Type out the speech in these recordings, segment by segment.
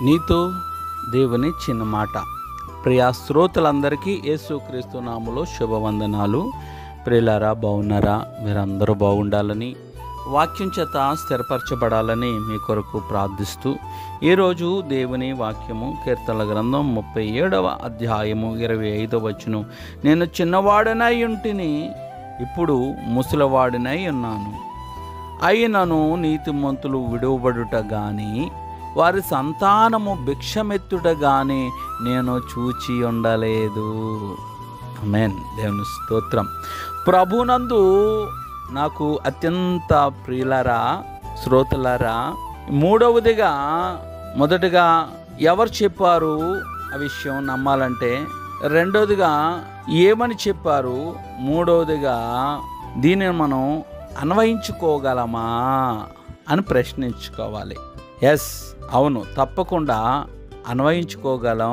నీతో దేవుని చిన్న మాట ప్రియా శ్రోతలందరికీ యేసుక్రీస్తు నామలో శుభవందనాలు ప్రియులారా బాగున్నారా మీరందరూ బాగుండాలని వాక్యం చేత స్థిరపరచబడాలని మీ కొరకు ప్రార్థిస్తూ ఈరోజు దేవుని వాక్యము కీర్తన గ్రంథం ముప్పై ఏడవ అధ్యాయము ఇరవై ఐదవ వచ్చును నేను చిన్నవాడనై ఉంటిని ఇప్పుడు ముసలివాడినై ఉన్నాను అయినను నీతిమంతులు విడువబడుట గాని వారి సంతానము భిక్షమెత్తుట గాని నేను చూచి ఉండలేదు ఆమేన్ దేవుని స్తోత్రం ప్రభునందు నాకు అత్యంత ప్రియులరా శ్రోతలారా మూడవదిగా మొదటగా ఎవరు చెప్పారు ఆ విషయం నమ్మాలంటే రెండవదిగా ఏమని చెప్పారు మూడవదిగా దీనిని మనం అన్వయించుకోగలమా అని ప్రశ్నించుకోవాలి ఎస్ అవును తప్పకుండా అన్వయించుకోగలం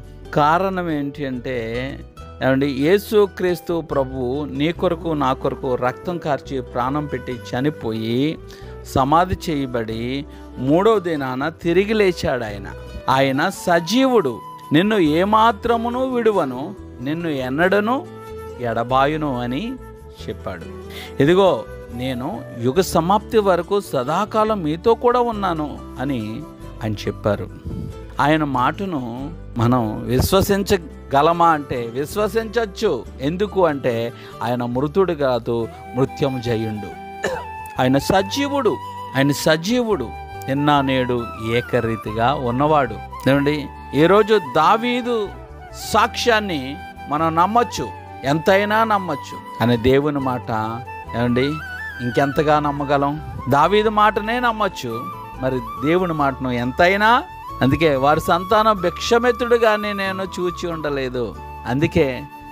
కారణం ఏంటి అంటే ఏమండి యేసుక్రీస్తు ప్రభు నీ కొరకు నా కొరకు రక్తం కార్చి ప్రాణం పెట్టి చనిపోయి సమాధి చేయబడి మూడవ దినాన తిరిగి లేచాడు ఆయన ఆయన సజీవుడు నిన్ను ఏమాత్రమును విడువను నిన్ను ఎన్నడను ఎడబాయును అని చెప్పాడు ఇదిగో నేను యుగ సమాప్తి వరకు సదాకాలం మీతో కూడా ఉన్నాను అని ఆయన చెప్పారు ఆయన మాటను మనం విశ్వసించగలమా అంటే విశ్వసించవచ్చు ఎందుకు అంటే ఆయన మృతుడు కాదు మృత్యం జయుండు ఆయన సజీవుడు ఆయన సజీవుడు నిన్న నేడు ఏకరీతిగా ఉన్నవాడు ఏమండి ఈరోజు దావీదు సాక్ష్యాన్ని మనం నమ్మొచ్చు ఎంతైనా నమ్మొచ్చు అనే దేవుని మాట ఏమండి ఇంకెంతగా నమ్మగలం దావీదు మాటనే నమ్మొచ్చు మరి దేవుని మాటను ఎంతైనా అందుకే వారి సంతానం భిక్షమెత్తుడుగానే నేను చూచి ఉండలేదు అందుకే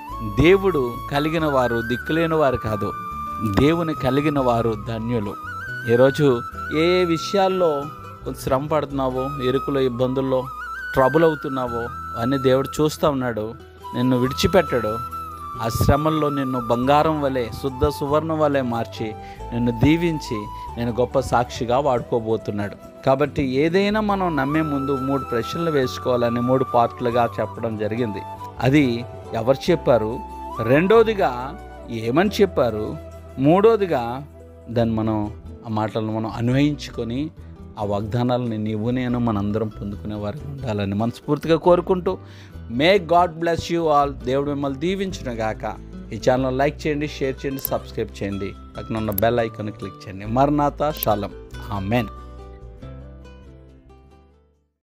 దేవుడు కలిగిన వారు దిక్కులేని వారు కాదు దేవుని కలిగిన వారు ధన్యులు ఈరోజు ఏ ఏ విషయాల్లో కొంచెం శ్రమ పడుతున్నావో ఎరుకులో ఇబ్బందుల్లో ట్రబుల్ అవుతున్నావో అన్నీ దేవుడు చూస్తూ ఉన్నాడు నిన్ను విడిచిపెట్టాడు ఆ శ్రమల్లో నిన్ను బంగారం వలె శుద్ధ సువర్ణ వలె మార్చి నిన్ను దీవించి నేను గొప్ప సాక్షిగా వాడుకోబోతున్నాడు కాబట్టి ఏదైనా మనం నమ్మే ముందు మూడు ప్రశ్నలు వేసుకోవాలని మూడు పార్ట్లుగా చెప్పడం జరిగింది అది ఎవరు చెప్పారు రెండోదిగా ఏమని చెప్పారు మూడోదిగా దాన్ని మనం ఆ మాటలను మనం అన్వయించుకొని ఆ వాగ్దానాలని నీవు నేను మనందరం పొందుకునే వారికి ఉండాలని మనస్ఫూర్తిగా కోరుకుంటూ may god bless you all దేవుడు మిమ్మల్ని దీవించిన గాక ఈ ఛానల్ లైక్ చేయండి షేర్ చేయండి సబ్స్క్రైబ్ చేయండి పక్కన ఉన్న బెల్ ఐకాన్ క్లిక్ చేయండి మర్నాథ శాలం ఆమెన్